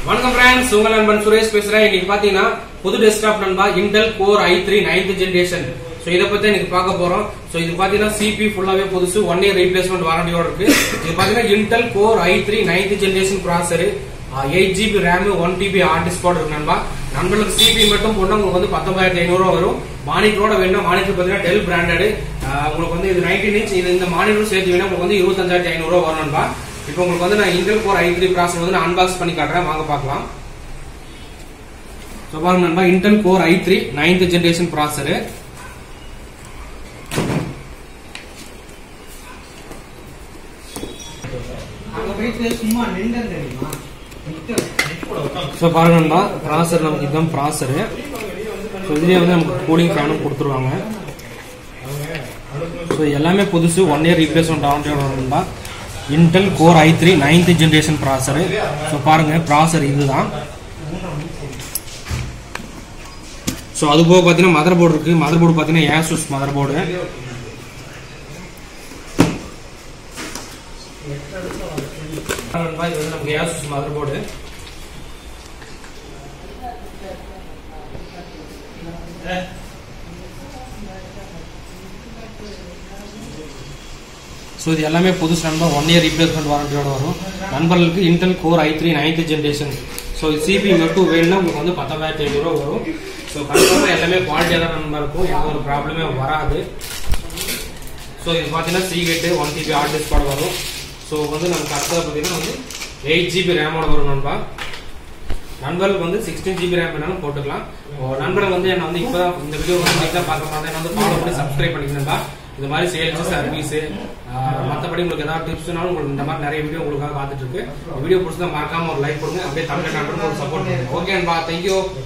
வணக்கம் ஃப்ரெண்ட்ஸ் உங்கள் நண்பன் சுரேஷ் பேசுறேன் இன்னைக்கு பாத்தீங்கன்னா புது டெஸ்க்டாப் நண்பா Intel Core i three ninth generation so இத பத்தி இன்னைக்கு பார்க்க போறோம் சோ இது பாத்தீங்கன்னா சிபி ஃபுல்லாவே புதுசு ஒன் இயர் ரீப்ளேஸ்மெண்ட் வாரண்டியோட இருக்கு இது பாத்தீங்கன்னா Intel Core i three ninth generation processor eight GB RAM one TB hard disk port இருக்கு நண்பா நம்மளுக்கு சிபி மட்டும் போனா உங்களுக்கு வந்து பத்தொன்பதாயிரத்தி ஐநூறு ரூபா வரும் மானிட்டரோட வேணும் மானிட்டர் பாத்தீங்கன்னா டெல் பிராண்டட் உங்களுக்கு வந்து இது நைன்டீன் இன்ச் இது இந்த மானிட்டரும் சேர்த்து வேணும் உங்களுக்கு வந்து இருபத்தஞ்சாயிரத்தி ஐநூறு ரூபா வரும் நண்பா இப்போ உங்களுக்கு வந்து நான் இன்டெல் கோர் ஐ த்ரீ ப்ராசர் வந்து நான் அன்பாக்ஸ் பண்ணி காட்டுறேன் வாங்க பார்க்கலாம் ஸோ பாருங்க நண்பா Intel Core i three ninth generation processor அங்க போயிட்டு சும்மா நின்று தெரியுமா ஸோ பாருங்க நண்பா ப்ராசர் நமக்கு இதுதான் ப்ராசரு ஸோ இதுலேயே வந்து நமக்கு கூலிங் ஃபேனும் கொடுத்துருவாங்க ஸோ எல்லாமே புதுசு ஒன் இயர் ரீப்ளேஸ்மெண்ட் ஆகிட்டு நண்பா Intel Core i three ninth generation processor so பாருங்க ப்ராசர் இதுதான் ஸோ அது போக பார்த்தீங்கன்னா மதர் போர்டு இருக்கு மதர் போர்டு பார்த்தீங்கன்னா ஏசூஸ் மதர் போர்டு இது வந்து நமக்கு ஏசூஸ் மதர் போர்டு ஸோ இது எல்லாமே புதுசு நண்பர் ஒன் இயர் ரீப்ளேஸ்மெண்ட் வாரண்டியோட வரும் நண்பர்களுக்கு Intel Core i three ninth generation so CPU மட்டும் வேணும்னா உங்களுக்கு வந்து பத்தொன்பதாயிரத்தி ஐநூறுரூவா வரும் ஸோ கன்ஃபார்மாக எல்லாமே குவாலிட்டியாக தான் நண்பர் இருக்கும் எந்த ஒரு ப்ராப்ளமே வராது ஸோ இது பார்த்தீங்கன்னா சீகெட்டு ஒன் ஜிபி ஹார்ட் டிஸ்கோட வரும் ஸோ வந்து நமக்கு அடுத்தது பார்த்தீங்கன்னா வந்து எயிட் ஜிபி ரேமோட வரும் நண்பா நண்பர்களுக்கு வந்து சிக்ஸ்டீன் ஜிபி ரேம் வேணாலும் போட்டுக்கலாம் ஓ, நண்பர்கள் வந்து என்ன வந்து இப்போ இந்த வீடியோ வந்து நீட்டாக பார்க்க மாதிரி என்ன வந்து ஃபாலோ பண்ணி சப்ஸ்கிரைப் பண்ணிக்கணும்பா இந்த மாதிரி சேல்ஸ் சர்வீஸ் மற்றபடி உங்களுக்கு ஏதாவது டிப்ஸ்னாலும் உங்களுக்கு இந்த மாதிரி நிறைய வீடியோ உங்களுக்காக பார்த்துட்டு இருக்கு வீடியோ பிடிச்சா மறக்காம ஒரு லைக் கொடுங்க அப்படியே தமிழ் நண்பர்களுக்கு ஒரு சப்போர்ட் பண்ணுங்க ஓகே நண்பா தேங்க்யூ